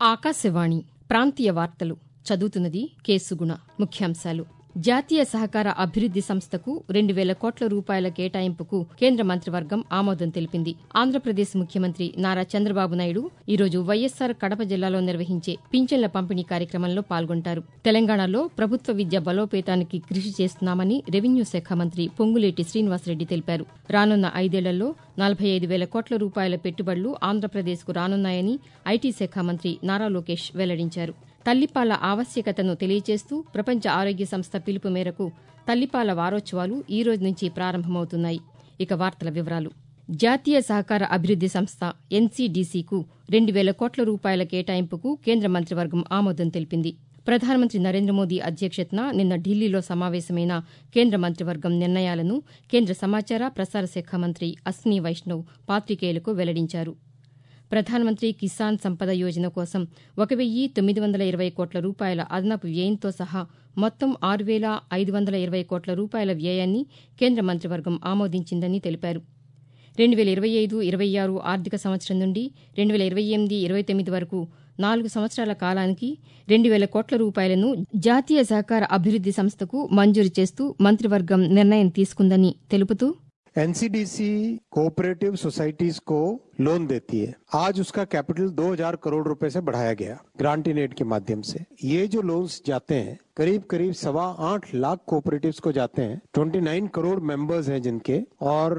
ఆకాశవాణి ప్రాంతీయ వార్తలు చదువుతున్నది కేసుగుణ ముఖ్యాంశాలు జాతీయ సహకార అభివృద్ది సంస్థకు రెండు వేల కోట్ల రూపాయల కేటాయింపుకు కేంద్ర మంత్రివర్గం ఆమోదం తెలిపింది ఆంధ్రప్రదేశ్ ముఖ్యమంత్రి నారా చంద్రబాబు నాయుడు ఈరోజు వైఎస్సార్ కడప జిల్లాలో నిర్వహించే పింఛన్ల పంపిణీ కార్యక్రమంలో పాల్గొంటారు తెలంగాణలో ప్రభుత్వ విద్య బలోపేతానికి కృషి చేస్తున్నామని రెవెన్యూ శాఖ మంత్రి పొంగులేటి శ్రీనివాసరెడ్డి తెలిపారు రానున్న ఐదేళ్లలో నలభై ఐదు వేల కోట్ల రూపాయల పెట్టుబడులు ఆంధ్రప్రదేశ్కు రానున్నాయని ఐటీ శాఖ మంత్రి నారా లోకేష్ వెల్లడించారు తల్లిపాల ఆవశ్యకతను తెలియజేస్తూ ప్రపంచ ఆరోగ్య సంస్థ పిలుపు మేరకు తల్లిపాల వారోత్సవాలు ఈ రోజు నుంచి ప్రారంభమవుతున్నాయి ఇక వార్తల వివరాలు జాతీయ సహకార అభివృద్ది సంస్థ ఎన్సీడీసీకు రెండు వేల కోట్ల రూపాయల కేటాయింపుకు కేంద్ర మంత్రివర్గం ఆమోదం తెలిపింది ప్రధానమంత్రి నరేంద్ర మోదీ అధ్యక్షతన నిన్న ఢిల్లీలో సమావేశమైన కేంద్ర మంత్రివర్గం నిర్ణయాలను కేంద్ర సమాచార ప్రసార శాఖ మంత్రి అశ్విని వైష్ణవ్ పాతికేయులకు వెల్లడించారు ప్రధానమంత్రి కిసాన్ సంపద యోజన కోసం ఒక వెయ్యి తొమ్మిది వందల ఇరవై కోట్ల రూపాయల అదనపు వ్యయంతో సహా మొత్తం ఆరు వేల ఐదు వందల ఇరవై కోట్ల రూపాయల వ్యయాన్ని కేంద్ర మంత్రివర్గం ఆమోదించిందని తెలిపారు రెండు వేల ఇరవై ఐదు ఇరవై ఆరు ఆర్థిక సంవత్సరం నుండి రెండు వేల ఇరవై ఎనిమిది ఇరవై తొమ్మిది వరకు నాలుగు సంవత్సరాల కాలానికి రెండు వేల కోట్ల రూపాయలను జాతీయ సహకార అభివృద్ది సంస్థకు మంజూరు చేస్తూ మంత్రివర్గం నిర్ణయం తీసుకుందని తెలుపుతూ एनसीडीसी कोऑपरेटिव सोसाइटीज को लोन देती है आज उसका कैपिटल 2000 करोड़ रुपए से बढ़ाया गया ग्रांटीनेट के माध्यम से ये जो लोन्स जाते हैं करीब करीब सवा आठ लाख कोऑपरेटिव्स को जाते हैं 29 करोड़ मेंबर्स हैं जिनके और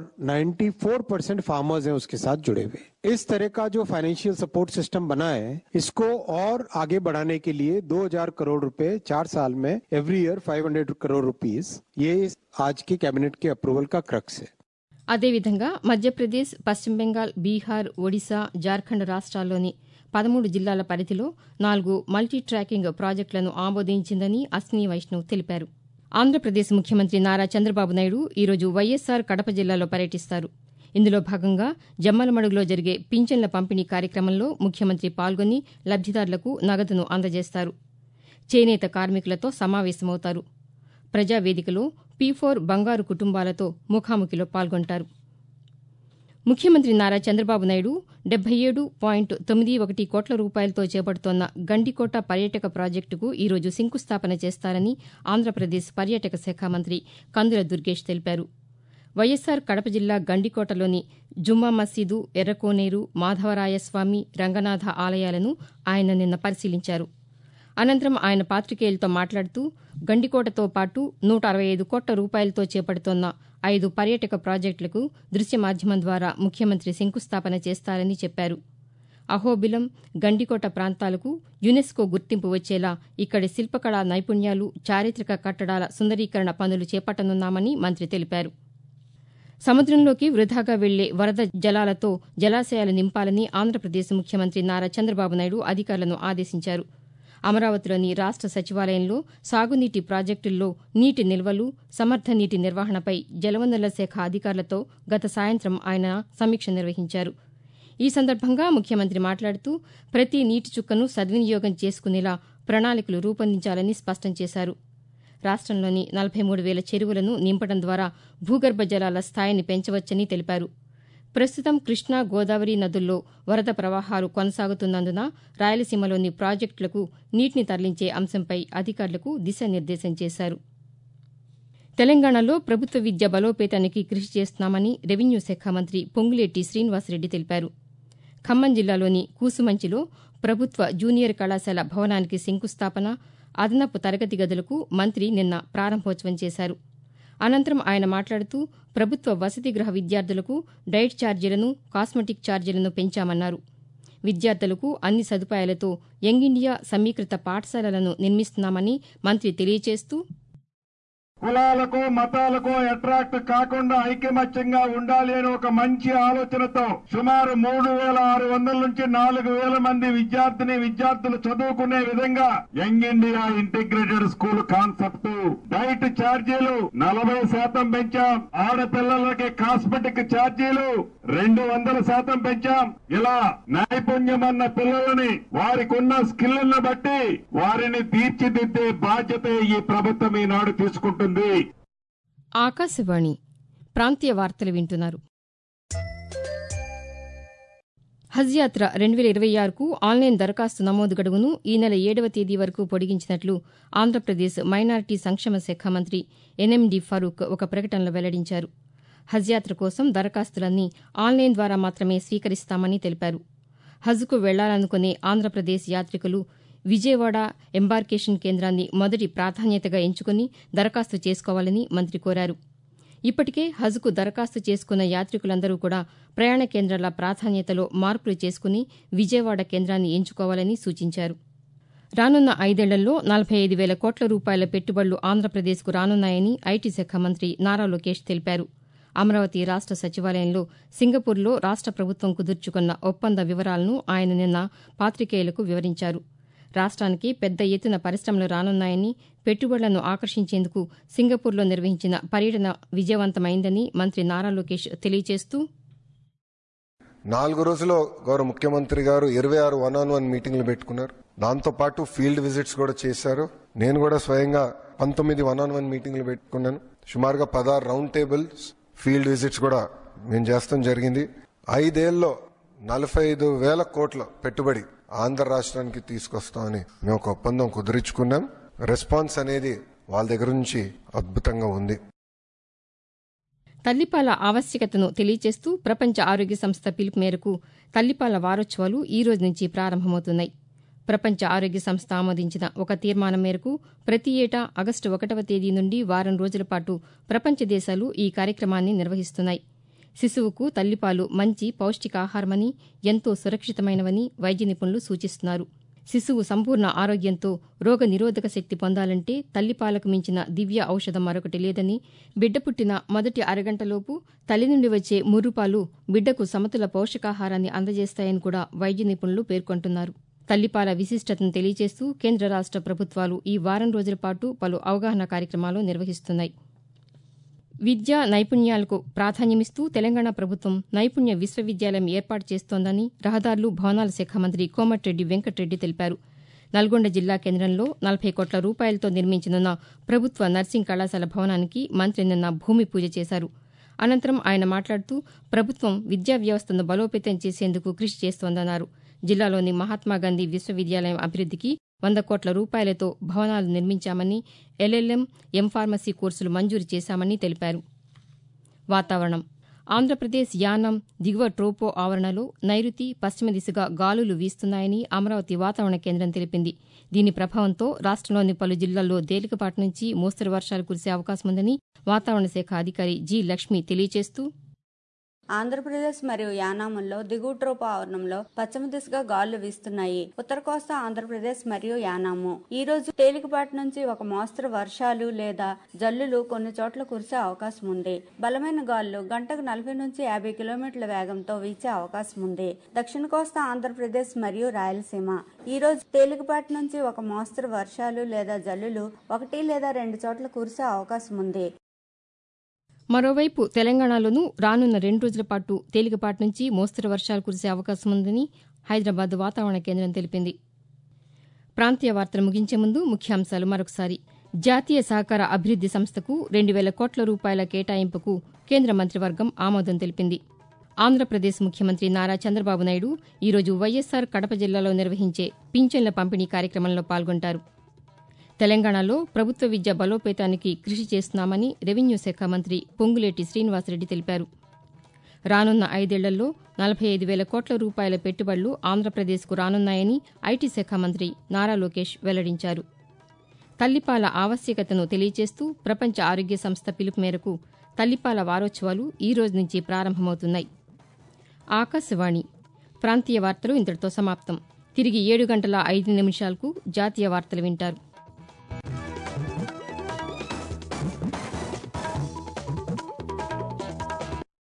94 परसेंट फार्मर्स हैं उसके साथ जुड़े हुए इस तरह का जो फाइनेंशियल सपोर्ट सिस्टम बना है इसको और आगे बढ़ाने के लिए 2000 करोड़ रुपए चार साल में एवरी ईयर 500 करोड़ रुपीस ये आज के कैबिनेट के अप्रूवल का क्रक्स है అదేవిధంగా మధ్యప్రదేశ్ పశ్చిమ బెంగాల్ బీహార్ ఒడిశా జార్ఖండ్ రాష్ట్రాల్లోని పదమూడు జిల్లాల పరిధిలో నాలుగు మల్టీ ట్రాకింగ్ ప్రాజెక్టులను ఆమోదించిందని అశ్విని వైష్ణవ్ తెలిపారు ఆంధ్రప్రదేశ్ ముఖ్యమంత్రి నారా చంద్రబాబు నాయుడు ఈరోజు వైఎస్సార్ కడప జిల్లాలో పర్యటిస్తారు ఇందులో భాగంగా జమ్మలమడుగులో జరిగే పింఛన్ల పంపిణీ కార్యక్రమంలో ముఖ్యమంత్రి పాల్గొని లబ్దిదారులకు నగదును అందజేస్తారు చేనేత కార్మికులతో సమావేశమవుతారు ప్రజావేదికలో పీ ఫోర్ బంగారు కుటుంబాలతో ముఖాముఖిలో పాల్గొంటారు ముఖ్యమంత్రి నారా చంద్రబాబు నాయుడు డెబ్బై ఏడు పాయింట్ తొమ్మిది ఒకటి కోట్ల రూపాయలతో చేపడుతోన్న గండికోట పర్యాటక ప్రాజెక్టుకు ఈరోజు శంకుస్థాపన చేస్తారని ఆంధ్రప్రదేశ్ పర్యాటక శాఖ మంత్రి కందుల దుర్గేష్ తెలిపారు వైఎస్సార్ కడప జిల్లా గండికోటలోని జుమ్మా మసీదు ఎర్రకోనేరు మాధవరాయస్వామి రంగనాథ ఆలయాలను ఆయన నిన్న పరిశీలించారు అనంతరం ఆయన పాతికేయులతో మాట్లాడుతూ గండికోటతో పాటు నూట అరవై ఐదు కోట్ల రూపాయలతో చేపడుతోన్న ఐదు పర్యాటక ప్రాజెక్టులకు దృశ్య మాధ్యమం ద్వారా ముఖ్యమంత్రి శంకుస్థాపన చేస్తారని చెప్పారు అహోబిలం గండికోట ప్రాంతాలకు యునెస్కో గుర్తింపు వచ్చేలా ఇక్కడి శిల్పకళా నైపుణ్యాలు చారిత్రక కట్టడాల సుందరీకరణ పనులు చేపట్టనున్నామని మంత్రి తెలిపారు సముద్రంలోకి వృధాగా వెళ్లే వరద జలాలతో జలాశయాలు నింపాలని ఆంధ్రప్రదేశ్ ముఖ్యమంత్రి నారా చంద్రబాబు నాయుడు అధికారులను ఆదేశించారు అమరావతిలోని రాష్ట సచివాలయంలో సాగునీటి ప్రాజెక్టుల్లో నీటి నిల్వలు సమర్థ నీటి నిర్వహణపై జలవనరుల శాఖ అధికారులతో గత సాయంత్రం ఆయన సమీక్ష నిర్వహించారు ఈ సందర్భంగా ముఖ్యమంత్రి మాట్లాడుతూ ప్రతి నీటి చుక్కను సద్వినియోగం చేసుకునేలా ప్రణాళికలు రూపొందించాలని స్పష్టం చేశారు రాష్టంలోని నలభై మూడు వేల చెరువులను నింపడం ద్వారా భూగర్భ జలాల స్థాయిని పెంచవచ్చని తెలిపారు ప్రస్తుతం కృష్ణా గోదావరి నదుల్లో వరద ప్రవాహాలు కొనసాగుతున్నందున రాయలసీమలోని ప్రాజెక్టులకు నీటిని తరలించే అంశంపై అధికారులకు దిశానిర్దేశం చేశారు తెలంగాణలో ప్రభుత్వ విద్య బలోపేతానికి కృషి చేస్తున్నామని రెవెన్యూ శాఖ మంత్రి పొంగులేటి శ్రీనివాసరెడ్డి తెలిపారు ఖమ్మం జిల్లాలోని కూసుమంచిలో ప్రభుత్వ జూనియర్ కళాశాల భవనానికి శంకుస్థాపన అదనపు తరగతి గదులకు మంత్రి నిన్న ప్రారంభోత్సవం చేశారు అనంతరం ఆయన మాట్లాడుతూ ప్రభుత్వ వసతి గృహ విద్యార్థులకు డైట్ ఛార్జీలను కాస్మెటిక్ ఛార్జీలను పెంచామన్నారు విద్యార్థులకు అన్ని సదుపాయాలతో యంగ్ ఇండియా సమీకృత పాఠశాలలను నిర్మిస్తున్నామని మంత్రి తెలియజేస్తూ కులాలకు మతాలకు అట్రాక్ట్ కాకుండా ఐకమత్యంగా ఉండాలి అని ఒక మంచి ఆలోచనతో సుమారు మూడు వేల ఆరు వందల నుంచి నాలుగు వేల మంది విద్యార్థిని విద్యార్థులు చదువుకునే విధంగా young India integrated school concept diet ఛార్జీలు నలభై శాతం పెంచాం ఆడపిల్లలకి కాస్మెటిక్ ఛార్జీలు రెండు వందల శాతం పెంచాం ఇలా నైపుణ్యం అన్న పిల్లలని వారికి ఉన్న స్కిల్ని బట్టి వారిని తీర్చిదిద్దే బాధ్యత ఈ ప్రభుత్వం ఈనాడు తీసుకుంటుంది ఆకాశవాణి ప్రాంతీయ వార్తలు వింటున్నారు హజ్ యాత్ర రెండు వేల ఇరవై ఆరుకు ఆన్లైన్ దరఖాస్తు నమోదు గడువును ఈ నెల ఏడవ తేదీ వరకు పొడిగించినట్లు ఆంధ్రప్రదేశ్ మైనారిటీ సంక్షేమ శాఖ మంత్రి ఎన్ఎండి ఫరూక్ ఒక ప్రకటనలో వెల్లడించారు హజ్ యాత్ర కోసం దరఖాస్తులన్నీ ఆన్లైన్ ద్వారా మాత్రమే స్వీకరిస్తామని తెలిపారు హజ్కు వెళ్లాలనుకునే ఆంధ్రప్రదేశ్ యాత్రికులు విజయవాడ ఎంబార్కేషన్ కేంద్రాన్ని మొదటి ప్రాధాన్యతగా ఎంచుకుని దరఖాస్తు చేసుకోవాలని మంత్రి కోరారు ఇప్పటికే హజ్కు దరఖాస్తు చేసుకున్న యాత్రికులందరూ కూడా ప్రయాణ కేంద్రాల ప్రాధాన్యతలో మార్పులు చేసుకుని విజయవాడ కేంద్రాన్ని ఎంచుకోవాలని సూచించారు రానున్న ఐదేళ్లలో నలభై ఐదు వేల కోట్ల రూపాయల పెట్టుబడులు ఆంధ్రప్రదేశ్కు రానున్నాయని ఐటీ శాఖ మంత్రి నారా లోకేష్ తెలిపారు అమరావతి రాష్ట సచివాలయంలో సింగపూర్లో రాష్ట ప్రభుత్వం కుదుర్చుకున్న ఒప్పంద వివరాలను ఆయన నిన్న పాతికేయులకు వివరించారు రాష్ట్రానికి పెద్ద ఎత్తున పరిశ్రమలు రానున్నాయని పెట్టుబడులను ఆకర్షించేందుకు సింగపూర్లో నిర్వహించిన పర్యటన విజయవంతమైందని మంత్రి నారా లోకేష్ తెలియజేస్తూ నాలుగు రోజుల్లో గౌరవ ముఖ్యమంత్రి గారు ఇరవై ఆరు వన్ ఆన్ వన్ మీటింగ్లు పెట్టుకున్నారు దాంతో పాటు ఫీల్డ్ విజిట్స్ కూడా చేశారు నేను కూడా స్వయంగా పంతొమ్మిది వన్ ఆన్ వన్ మీటింగ్లు పెట్టుకున్నాను సుమారుగా పదహారు రౌండ్ టేబుల్స్ ఫీల్డ్ విజిట్స్ కూడా మేము చేస్తాం జరిగింది ఐదేళ్లలో నలభై ఐదు వేల కోట్ల పెట్టుబడి ఆంధ్ర రాష్ట్రానికి తీసుకొస్తామని మేము ఒక ఒప్పందం కుదుర్చుకున్నాం రెస్పాన్స్ అనేది వాళ్ళ దగ్గర నుంచి అద్భుతంగా ఉంది తల్లిపాల ఆవశ్యకతను తెలియజేస్తూ ప్రపంచ ఆరోగ్య సంస్థ పిలుపు మేరకు తల్లిపాల వారోత్సవాలు ఈ రోజు నుంచి ప్రారంభమవుతున్నాయి ప్రపంచ ఆరోగ్య సంస్థ ఆమోదించిన ఒక తీర్మానం మేరకు ప్రతి ఏటా ఆగస్టు ఒకటవ తేదీ నుండి వారం రోజుల పాటు ప్రపంచ దేశాలు ఈ కార్యక్రమాన్ని నిర్వహిస్తున్నాయి శిశువుకు తల్లిపాలు మంచి పౌష్టికాహారమని ఎంతో సురక్షితమైనవని వైద్య నిపుణులు సూచిస్తున్నారు శిశువు సంపూర్ణ ఆరోగ్యంతో రోగ నిరోధక శక్తి పొందాలంటే తల్లిపాలకు మించిన దివ్య ఔషధం మరొకటి లేదని బిడ్డ పుట్టిన మొదటి అరగంటలోపు తల్లి నుండి వచ్చే ముర్రుపాలు బిడ్డకు సమతుల పోషకాహారాన్ని అందజేస్తాయని కూడా వైద్య నిపుణులు పేర్కొంటున్నారు తల్లిపాల విశిష్టతను తెలియజేస్తూ కేంద్ర రాష్ట ప్రభుత్వాలు ఈ వారం రోజుల పాటు పలు అవగాహన కార్యక్రమాలు నిర్వహిస్తున్నాయి విద్యా నైపుణ్యాలకు ప్రాధాన్యమిస్తూ తెలంగాణ ప్రభుత్వం నైపుణ్య విశ్వవిద్యాలయం ఏర్పాటు చేస్తోందని రహదారులు భవనాల శాఖ మంత్రి కోమటిరెడ్డి వెంకటరెడ్డి తెలిపారు నల్గొండ జిల్లా కేంద్రంలో నలభై కోట్ల రూపాయలతో నిర్మించనున్న ప్రభుత్వ నర్సింగ్ కళాశాల భవనానికి మంత్రి నిన్న భూమి పూజ చేశారు అనంతరం ఆయన మాట్లాడుతూ ప్రభుత్వం విద్యా వ్యవస్థను బలోపేతం చేసేందుకు కృషి చేస్తోందన్నారు జిల్లాలోని మహాత్మాగాంధీ విశ్వవిద్యాలయం అభివృద్దికి వంద కోట్ల రూపాయలతో భవనాలు నిర్మించామని ఎల్ఎల్ఎం ఎం ఫార్మసీ కోర్సులు మంజూరు చేశామని తెలిపారు వాతావరణం ఆంధ్రప్రదేశ్ యానం దిగువ ట్రోపో ఆవరణలో నైరుతి పశ్చిమ దిశగా గాలులు వీస్తున్నాయని అమరావతి వాతావరణ కేంద్రం తెలిపింది దీని ప్రభావంతో రాష్టంలోని పలు జిల్లాల్లో తేలికపాటి నుంచి మోస్తరు వర్షాలు కురిసే అవకాశం ఉందని వాతావరణ శాఖ అధికారి జి లక్ష్మి తెలియజేస్తూ ఆంధ్రప్రదేశ్ మరియు యానాముల్లో దిగువ ట్రోపు ఆవరణంలో పశ్చిమ దిశగా గాలులు వీస్తున్నాయి ఉత్తర కోస్తా ఆంధ్రప్రదేశ్ మరియు యానాము ఈ రోజు తేలికపాటి నుంచి ఒక మోస్తరు వర్షాలు లేదా జల్లులు కొన్ని చోట్ల కురిసే అవకాశం ఉంది బలమైన గాలులు గంటకు నలభై నుంచి యాభై కిలోమీటర్ల వేగంతో వీచే అవకాశం ఉంది దక్షిణ కోస్తా ఆంధ్రప్రదేశ్ మరియు రాయలసీమ ఈ రోజు తేలికపాటి నుంచి ఒక మోస్తరు వర్షాలు లేదా జల్లులు ఒకటి లేదా రెండు చోట్ల కురిసే అవకాశం ఉంది మరోవైపు తెలంగాణలోనూ రానున్న రెండు రోజుల పాటు తేలికపాటి నుంచి మోస్తరు వర్షాలు కురిసే అవకాశం ఉందని హైదరాబాద్ వాతావరణ కేంద్రం తెలిపింది ప్రాంతీయ వార్తలు ముగించే ముందు ముఖ్యాంశాలు మరొకసారి జాతీయ సహకార అభివృద్ది సంస్థకు రెండు వేల కోట్ల రూపాయల కేటాయింపుకు కేంద్ర మంత్రివర్గం ఆమోదం తెలిపింది ఆంధ్రప్రదేశ్ ముఖ్యమంత్రి నారా చంద్రబాబు నాయుడు ఈరోజు వైఎస్సార్ కడప జిల్లాలో నిర్వహించే పింఛన్ల పంపిణీ కార్యక్రమంలో పాల్గొంటారు తెలంగాణలో ప్రభుత్వ విద్య బలోపేతానికి కృషి చేస్తున్నామని రెవెన్యూ శాఖ మంత్రి పొంగులేటి శ్రీనివాసరెడ్డి తెలిపారు రానున్న ఐదేళ్లలో నలభై ఐదు వేల కోట్ల రూపాయల పెట్టుబడులు ఆంధ్రప్రదేశ్కు రానున్నాయని ఐటీ శాఖ మంత్రి నారా లోకేష్ వెల్లడించారు తల్లిపాల ఆవశ్యకతను తెలియజేస్తూ ప్రపంచ ఆరోగ్య సంస్థ పిలుపు మేరకు తల్లిపాల వారోత్సవాలు ఈ రోజు నుంచి ప్రారంభమవుతున్నాయి ఆకాశవాణి ప్రాంతీయ వార్తలు ఇంతటితో సమాప్తం తిరిగి ఏడు గంటల ఐదు నిమిషాలకు జాతీయ వార్తలు వింటారు